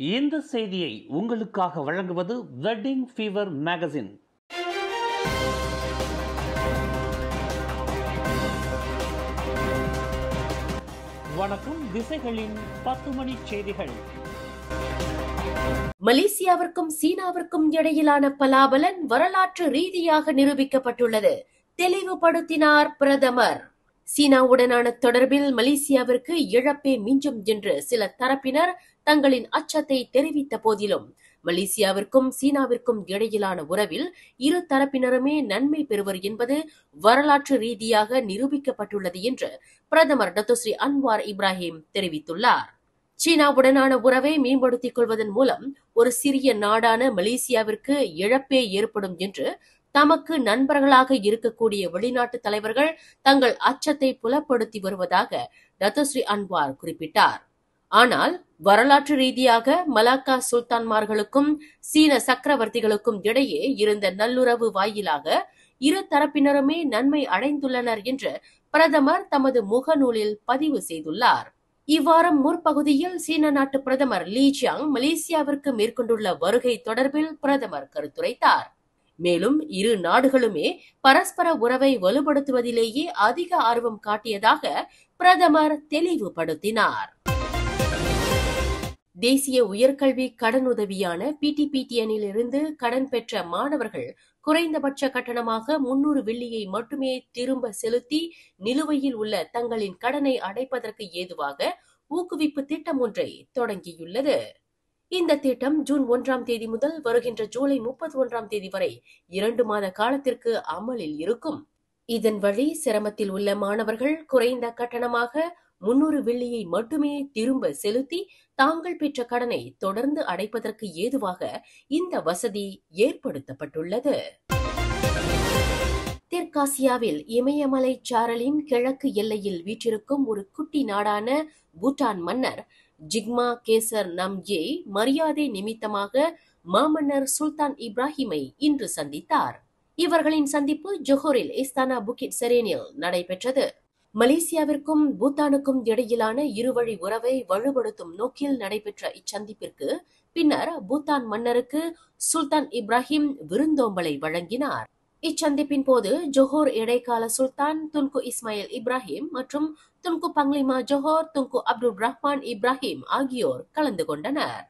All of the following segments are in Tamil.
இந்த செய்தியை உங்களுக்காக வழங்குவது வெட்டிங் ஃபீவர் மேகசின் வணக்கம் திசைகளின் பத்து மணி செய்திகள் மலேசியாவிற்கும் சீனாவிற்கும் இடையிலான பலாபலன் வரலாற்று ரீதியாக நிரூபிக்கப்பட்டுள்ளது தெளிவுபடுத்தினார் பிரதமர் சீனாவுடனான தொடர்பில் மலேசியாவிற்கு இழப்பே மிஞ்சும் என்று சில தரப்பினர் தங்களின் அச்சத்தை தெரிவித்த போதிலும் மலேசியாவிற்கும் சீனாவிற்கும் இடையிலான உறவில் இரு தரப்பினருமே நன்மை பெறுவர் என்பது வரலாற்று ரீதியாக நிரூபிக்கப்பட்டுள்ளது என்று பிரதமர் டத்தோஸ்ரீ அன்வார் இப்ராஹிம் தெரிவித்துள்ளார் சீனாவுடனான உறவை மேம்படுத்திக் கொள்வதன் மூலம் ஒரு சிறிய நாடான மலேசியாவிற்கு இழப்பே ஏற்படும் என்று தமக்கு நண்பர்களாக இருக்கக்கூடிய வெளிநாட்டு தலைவர்கள் தங்கள் அச்சத்தை புலப்படுத்தி வருவதாக டத்தோஸ்ரீ அன்வார் குறிப்பிட்டார் ஆனால் வரலாற்று ரீதியாக மலாக்கா சுல்தான்மார்களுக்கும் சீன சக்கரவர்த்திகளுக்கும் இடையே இருந்த நல்லுறவு வாயிலாக இரு தரப்பினருமே நன்மை அடைந்துள்ளனர் என்று பிரதமர் தமது முகநூலில் பதிவு செய்துள்ளார் இவ்வாரம் முற்பகுதியில் சீன நாட்டு பிரதமர் லீ ஜியாங் மலேசியாவிற்கு மேற்கொண்டுள்ள வருகை தொடர்பில் பிரதமர் கருத்துரைத்தார் மேலும் இரு நாடுகளுமே பரஸ்பர உறவை வலுப்படுத்துவதிலேயே அதிக ஆர்வம் காட்டியதாக பிரதமர் தெளிவுபடுத்தினார் தேசிய உயர்கல்வி கடனுதவியான பிடிபிடிஎனில் இருந்து கடன் பெற்ற மாணவர்கள் குறைந்தபட்ச கட்டணமாக முன்னூறு வெள்ளியை மட்டுமே திரும்ப செலுத்தி நிலுவையில் உள்ள தங்களின் கடனை அடைப்பதற்கு ஏதுவாக ஊக்குவிப்பு திட்டம் ஒன்றை தொடங்கியுள்ளது இந்த திட்டம் ஜூன் ஒன்றாம் தேதி முதல் வருகின்ற ஜூலை முப்பத்தி ஒன்றாம் தேதி வரை இரண்டு மாத காலத்திற்கு அமலில் இருக்கும் இதன் வழி சிரமத்தில் உள்ள மாணவர்கள் குறைந்த கட்டணமாக முன்னூறு வெள்ளியை மட்டுமே திரும்ப செலுத்தி தாங்கள் பெற்ற கடனை தொடர்ந்து அடைப்பதற்கு ஏதுவாக இந்த வசதி ஏற்படுத்தப்பட்டுள்ளது தெற்காசியாவில் இமயமலை சாரலின் கிழக்கு எல்லையில் வீற்றிருக்கும் ஒரு குட்டி நாடான பூட்டான் மன்னர் ஜிக்மா கேசர் நம்ஜே மரியாதை நிமித்தமாக மாமன்னர் சுல்தான் இப்ராஹிமை இன்று சந்தித்தார் இவர்களின் சந்திப்பு ஜொஹோரில் இஸ்தானா புக்கிட் செரேனில் நடைபெற்றது மலேசியாவிற்கும் பூட்டானுக்கும் இடையிலான இருவழி உறவை வலுப்படுத்தும் நோக்கில் நடைபெற்ற இச்சந்திப்பிற்கு பின்னர் பூட்டான் மன்னருக்கு சுல்தான் இப்ராஹிம் விருந்தோம்பலை வழங்கினார் இச்சந்திப்பின் போது ஜொஹோர் இடைக்கால சுல்தான் துன்கு இஸ்மாயில் இப்ராஹிம் மற்றும் துன்கு பங்லிமா ஜொஹோர் துன்கு அப்துல் ரஹ்மான் இப்ராஹிம் ஆகியோர் கலந்து கொண்டனர்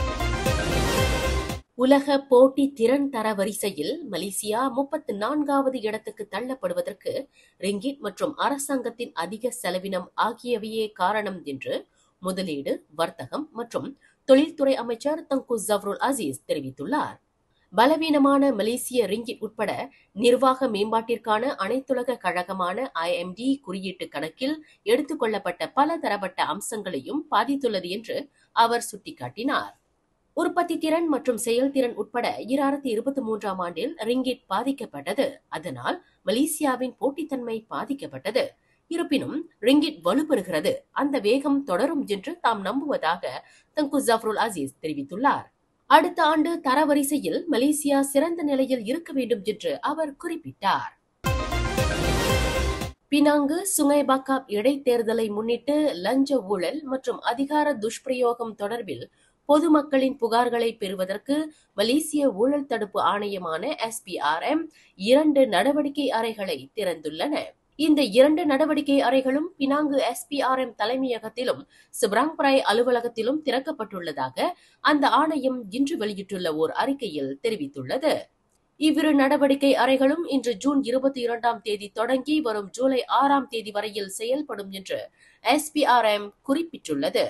உலக போட்டி திறன் தர வரிசையில் மலேசியா முப்பத்து நான்காவது இடத்துக்கு தள்ளப்படுவதற்கு ரிங்கிட் மற்றும் அரசாங்கத்தின் அதிக செலவினம் ஆகியவையே காரணம் என்று முதலீடு வர்த்தகம் மற்றும் தொழில்துறை அமைச்சர் தங்கு ஜவ்ருல் அசீஸ் தெரிவித்துள்ளார் பலவீனமான மலேசிய ரிங்கிட் உட்பட நிர்வாக மேம்பாட்டிற்கான அனைத்துலக கழகமான ஐஎம்டி குறியீட்டு கணக்கில் எடுத்துக்கொள்ளப்பட்ட பல தரப்பட்ட அம்சங்களையும் பாதித்துள்ளது என்று அவர் சுட்டிக்காட்டினார் உற்பத்தி திறன் மற்றும் செயல்திறன் உட்பட இராயிரத்தி இருபத்தி மூன்றாம் ஆண்டில் ரிங்கிட் பாதிக்கப்பட்டது அதனால் மலேசியாவின் போட்டித்தன்மை பாதிக்கப்பட்டது இருப்பினும் ரிங்கிட் வலுப்பெறுகிறது அந்த வேகம் தொடரும் என்று தாம் நம்புவதாக தங்கு ஜஃப்ருல் அசீஸ் தெரிவித்துள்ளார் அடுத்த ஆண்டு தரவரிசையில் மலேசியா சிறந்த நிலையில் இருக்க வேண்டும் என்று அவர் குறிப்பிட்டார் பினாங்கு சுங்கை பக்காப் இடைத்தேர்தலை முன்னிட்டு லஞ்ச ஊழல் மற்றும் அதிகார துஷ்பிரயோகம் தொடர்பில் பொதுமக்களின் புகார்களை பெறுவதற்கு மலேசிய ஊழல் தடுப்பு ஆணையமான எஸ்பிஆர்எம் இரண்டு நடவடிக்கை அறைகளை திறந்துள்ளன இந்த இரண்டு நடவடிக்கை அறைகளும் பினாங்கு எஸ்பிஆர்எம் தலைமையகத்திலும் சிப்ராங்பராய் அலுவலகத்திலும் திறக்கப்பட்டுள்ளதாக அந்த ஆணையம் இன்று வெளியிட்டுள்ள ஓர் அறிக்கையில் தெரிவித்துள்ளது இவ்விரு நடவடிக்கை அறைகளும் இன்று ஜூன் இருபத்தி இரண்டாம் தேதி தொடங்கி வரும் ஜூலை ஆறாம் தேதி வரையில் செயல்படும் என்று எஸ்பிஆர்எம் குறிப்பிட்டுள்ளது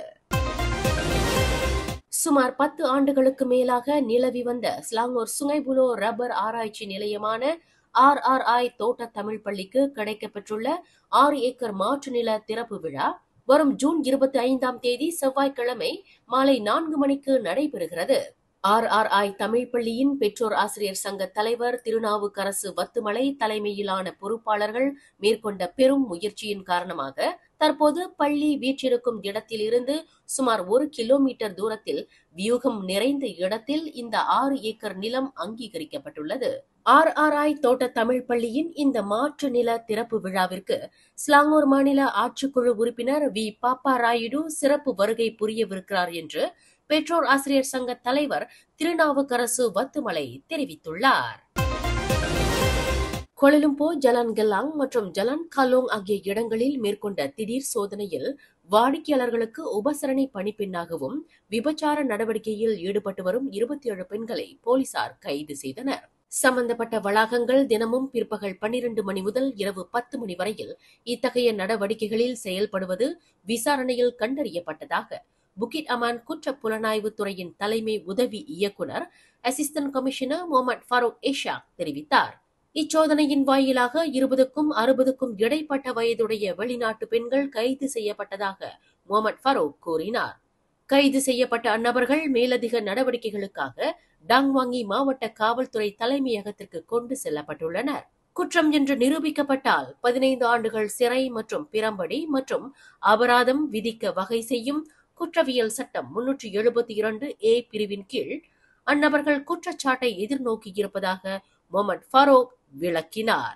சுமார் பத்து ஆண்டுகளுக்கு மேலாக நிலவி வந்த ஸ்லாங்கூர் சுங்கைபுலோ ரப்பர் ஆராய்ச்சி நிலையமான ஆர் ஆர் ஐ தோட்ட தமிழ் பள்ளிக்கு கிடைக்கப்பெற்றுள்ள ஆறு ஏக்கர் மாற்று நில திறப்பு விழா வரும் ஜூன் இருபத்தி ஐந்தாம் தேதி செவ்வாய்க்கிழமை மாலை நான்கு மணிக்கு நடைபெறுகிறது ஆர் ஆர் ஐ தமிழ் பள்ளியின் பெற்றோர் ஆசிரியர் சங்க தலைவர் திருநாவுக்கரசு வத்துமலை தலைமையிலான பொறுப்பாளர்கள் மேற்கொண்ட பெரும் முயற்சியின் காரணமாக தற்போது பள்ளி வீற்றிருக்கும் இடத்தில் இருந்து சுமார் ஒரு கிலோமீட்டர் தூரத்தில் வியூகம் நிறைந்த இடத்தில் இந்த ஆறு ஏக்கர் நிலம் அங்கீகரிக்கப்பட்டுள்ளது ஆர் ஆர் ஐ தோட்ட தமிழ் பள்ளியின் இந்த மாற்று நில திறப்பு விழாவிற்கு ஸ்லாங்கூர் மாநில ஆட்சிக்குழு உறுப்பினர் வி பாப்பா ராயுடு சிறப்பு வருகை புரியவிருக்கிறார் என்று பெற்றோர் ஆசிரியர் சங்க தலைவர் திருநாவுக்கரசு வத்துமலை தெரிவித்துள்ளார் கொலலும்போ ஜலான் கெல்லாங் மற்றும் ஜலான் கலோங் ஆகிய இடங்களில் மேற்கொண்ட திடீர் சோதனையில் வாடிக்கையாளர்களுக்கு உபசரணை பணிப்பெண்ணாகவும் விபச்சார நடவடிக்கையில் ஈடுபட்டு வரும் இருபத்தி ஏழு பெண்களை போலீசார் கைது செய்தனர் சம்பந்தப்பட்ட வளாகங்கள் தினமும் பிற்பகல் பன்னிரண்டு மணி முதல் இரவு பத்து மணி வரையில் இத்தகைய நடவடிக்கைகளில் செயல்படுவது விசாரணையில் கண்டறியப்பட்டதாக புகிட் அமான் குற்ற புலனாய்வு துறையின் தலைமை உதவி இயக்குநர் அசிஸ்டன்ட் கமிஷனர் முகமது ஃபாரூக் ஏஷா தெரிவித்தார் இச்சோதனையின் வாயிலாக இருபதுக்கும் அறுபதுக்கும் இடைப்பட்ட வயதுடைய வெளிநாட்டு பெண்கள் கைது செய்யப்பட்டதாக முகமது ஃபரூக் கூறினார் கைது செய்யப்பட்ட அந்நபர்கள் மேலதிக நடவடிக்கைகளுக்காக டாங்வாங்கி மாவட்ட காவல்துறை தலைமையகத்திற்கு கொண்டு செல்லப்பட்டுள்ளனர் குற்றம் என்று நிரூபிக்கப்பட்டால் பதினைந்து ஆண்டுகள் சிறை மற்றும் பிரம்படி மற்றும் அபராதம் விதிக்க வகை செய்யும் குற்றவியல் சட்டம் முன்னூற்றி எழுபத்தி இரண்டு ஏ பிரிவின் கீழ் அந்நபர்கள் குற்றச்சாட்டை எதிர்நோக்கியிருப்பதாக முகமது ஃபரோக் விளக்கினார்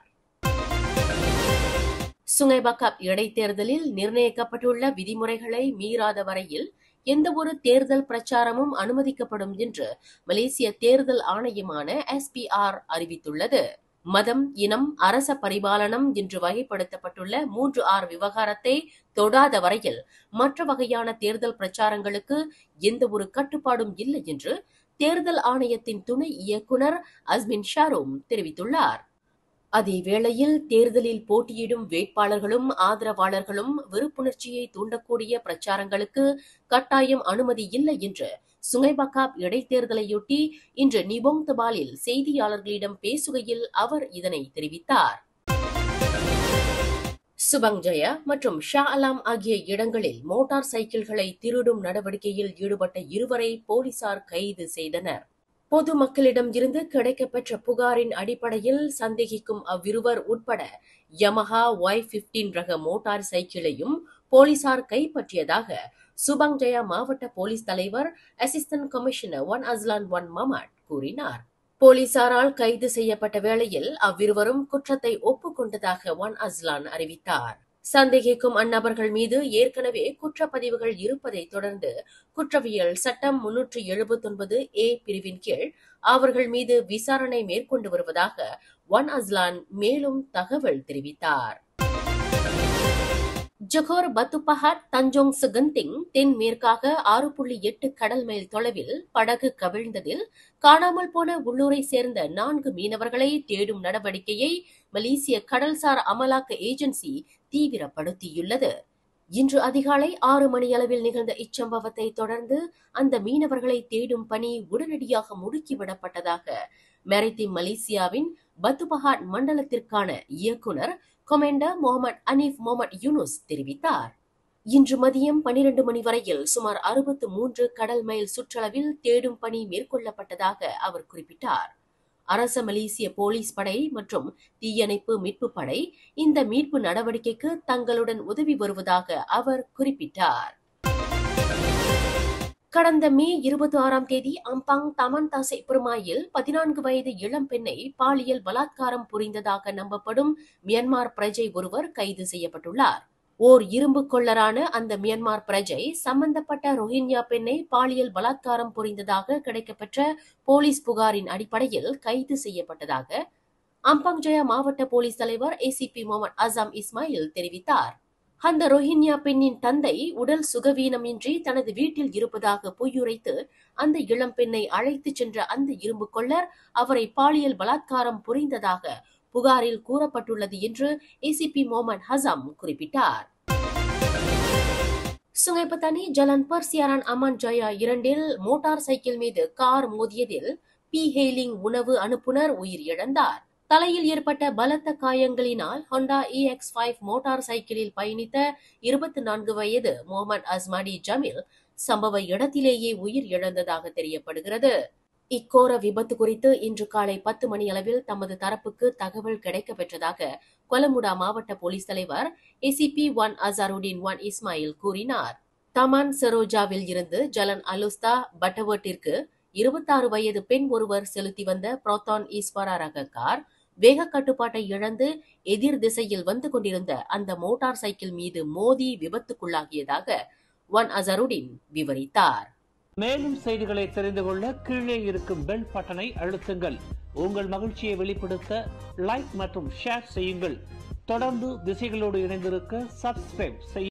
சுங்கைபக்காப் இடைத்தேர்தலில் நிர்ணயிக்கப்பட்டுள்ள விதிமுறைகளை மீறாத வரையில் எந்தவொரு தேர்தல் பிரச்சாரமும் அனுமதிக்கப்படும் என்று மலேசிய தேர்தல் ஆணையமான எஸ்பிஆர் அறிவித்துள்ளது மதம் இனம் அரச பரிபாலனம் என்று வகைப்படுத்தப்பட்டுள்ள மூன்று ஆறு விவகாரத்தை தொடாத வரையில் மற்ற வகையான தேர்தல் பிரச்சாரங்களுக்கு எந்த ஒரு கட்டுப்பாடும் இல்லை என்று தேர்தல் ஆணையத்தின் துணை இயக்குனர் அஸ்மின் ஷாரோம் தெரிவித்துள்ளார் அதேவேளையில் தேர்தலில் போட்டியிடும் வேட்பாளர்களும் ஆதரவாளர்களும் வெறுப்புணர்ச்சியை தூண்டக்கூடிய பிரச்சாரங்களுக்கு கட்டாயம் அனுமதி இல்லை என்று சுங்கைபக்காப் இடைத்தேர்தலையொட்டி இன்று நிபோங் தபாலில் செய்தியாளர்களிடம் பேசுகையில் அவர் இதனை தெரிவித்தார் சுபங் ஜயா மற்றும் ஷா அலாம் ஆகிய இடங்களில் மோட்டார் சைக்கிள்களை திருடும் நடவடிக்கையில் ஈடுபட்ட இருவரை போலீசார் கைது செய்தனர் பொதுமக்களிடம் இருந்து கிடைக்கப்பெற்ற புகாரின் அடிப்படையில் சந்தேகிக்கும் அவ்விருவர் உட்பட யமஹா ஒய் பிப்டீன் ரக மோட்டார் சைக்கிளையும் போலீசார் கைப்பற்றியதாக சுபங் ஜயா மாவட்ட போலீஸ் தலைவர் assistant commissioner Wan Azlan Wan Mamat கூறினார் போலீசாரால் கைது செய்யப்பட்ட வேளையில் அவ்விருவரும் குற்றத்தை ஒப்புக்கொண்டதாக ஒன் அஸ்லான் அறிவித்தார் சந்தேகிக்கும் அந்நபர்கள் மீது ஏற்கனவே குற்றப்பதிவுகள் இருப்பதை தொடர்ந்து குற்றவியல் சட்டம் முன்னூற்று எழுபத்தொன்பது ஏ பிரிவின் கீழ் அவர்கள் மீது விசாரணை மேற்கொண்டு வருவதாக ஒன் அஸ்லான் மேலும் தகவல் தெரிவித்தார் ஜொகோர் பத்துப்பஹாட் தஞ்சோங் சுகந்திங் தென்மேற்காக ஆறு புள்ளி எட்டு கடல் மைல் தொலைவில் படகு கவிழ்ந்ததில் காணாமல் போன உள்ளூரை சேர்ந்த நான்கு மீனவர்களை தேடும் நடவடிக்கையை மலேசிய கடல்சார் அமலாக்க ஏஜென்சி தீவிரப்படுத்தியுள்ளது இன்று அதிகாலை ஆறு மணியளவில் நிகழ்ந்த இச்சம்பவத்தை தொடர்ந்து அந்த மீனவர்களை தேடும் பணி உடனடியாக முடுக்கிவிடப்பட்டதாக மெரித்தி மலேசியாவின் பத்துபஹாட் மண்டலத்திற்கான இயக்குனர் கொமெண்டர் முகமது அனீப் முகமது யூனுஸ் தெரிவித்தார் இன்று மதியம் பனிரெண்டு மணி வரையில் சுமார் அறுபத்து மூன்று கடல் மைல் சுற்றளவில் தேடும் பணி மேற்கொள்ளப்பட்டதாக அவர் குறிப்பிட்டார் அரச மலேசிய போலீஸ் படை மற்றும் தீயணைப்பு மீட்பு படை இந்த மீட்பு நடவடிக்கைக்கு தங்களுடன் உதவி வருவதாக அவர் குறிப்பிட்டார் கடந்த மே இருபத்தி ஆறாம் தேதி அம்பாங் தமன் தாசை பெருமாயில் பதினான்கு வயது இளம் பெண்ணை பாலியல் பலாத்காரம் புரிந்ததாக நம்பப்படும் மியான்மர் பிரஜை ஒருவர் கைது செய்யப்பட்டுள்ளார் ஓர் இரும்பு கொள்ளரான அந்த மியான்மர் பிரஜை சம்பந்தப்பட்ட ரோஹிங்யா பெண்ணை பாலியல் பலாத்காரம் புரிந்ததாக கிடைக்கப்பெற்ற போலீஸ் புகாரின் அடிப்படையில் கைது செய்யப்பட்டதாக அம்பாங் ஜயா மாவட்ட போலீஸ் தலைவர் ஏசிபி முகமது அசாம் இஸ்மாயில் தெரிவித்தார் அந்த ரோஹிங்யா பெண்ணின் தந்தை உடல் சுகவீனமின்றி தனது வீட்டில் இருப்பதாக பொய்யுரைத்து அந்த இளம் பெண்ணை அழைத்துச் சென்ற அந்த இரும்பு கொள்ளர் அவரை பாலியல் பலாத்காரம் புரிந்ததாக புகாரில் கூறப்பட்டுள்ளது என்று ஏசிபி முகமது ஹசாம் குறிப்பிட்டார் சுங்கைப்பத்தானி ஜலன் பர்சியாரான் அமான் ஜயா இரண்டில் மோட்டார் சைக்கிள் மீது கார் மோதியதில் பி ஹெய்லிங் உணவு அனுப்புனர் உயிரிழந்தார் தலையில் ஏற்பட்ட பலத்த காயங்களினால் ஹொண்டா இஎக்ஸ் ஃபைவ் மோட்டார் சைக்கிளில் பயணித்த இருபத்தி நான்கு வயது முகமது அஸ்மாடி ஜமீல் சம்பவ இடத்திலேயே உயிர் இழந்ததாக தெரியப்படுகிறது இக்கோர விபத்து குறித்து இன்று காலை பத்து மணி அளவில் தமது தரப்புக்கு தகவல் கிடைக்கப் பெற்றதாக கொலமுடா மாவட்ட போலீஸ் தலைவர் ACP Wan Azaruddin Wan Ismail கூறினார் தமான் சரோஜாவில் இருந்து ஜலன் அலுஸ்தா பட்டவர்ட்டிற்கு இருபத்தாறு வயது பெண் ஒருவர் செலுத்தி வந்த புரோத்தான் ஈஸ்வரா ரக கார் வேக கட்டுப்பாட்டை இழந்து எதிர் திசையில் வந்து கொண்டிருந்த அந்த மோட்டார் சைக்கிள் மீது மோதி விபத்துக்குள்ளாகியதாக ஒன் அசருடின் விவரித்தார் மேலும் செய்திகளை தெரிந்து கொள்ள கீழே இருக்கும் பெல் பட்டனை அழுத்துங்கள் உங்கள் மகிழ்ச்சியை வெளிப்படுத்த லைக் மற்றும் ஷேர் செய்யுங்கள் தொடர்ந்து திசைகளோடு இணைந்திருக்க சப்ஸ்கிரைப் செய்ய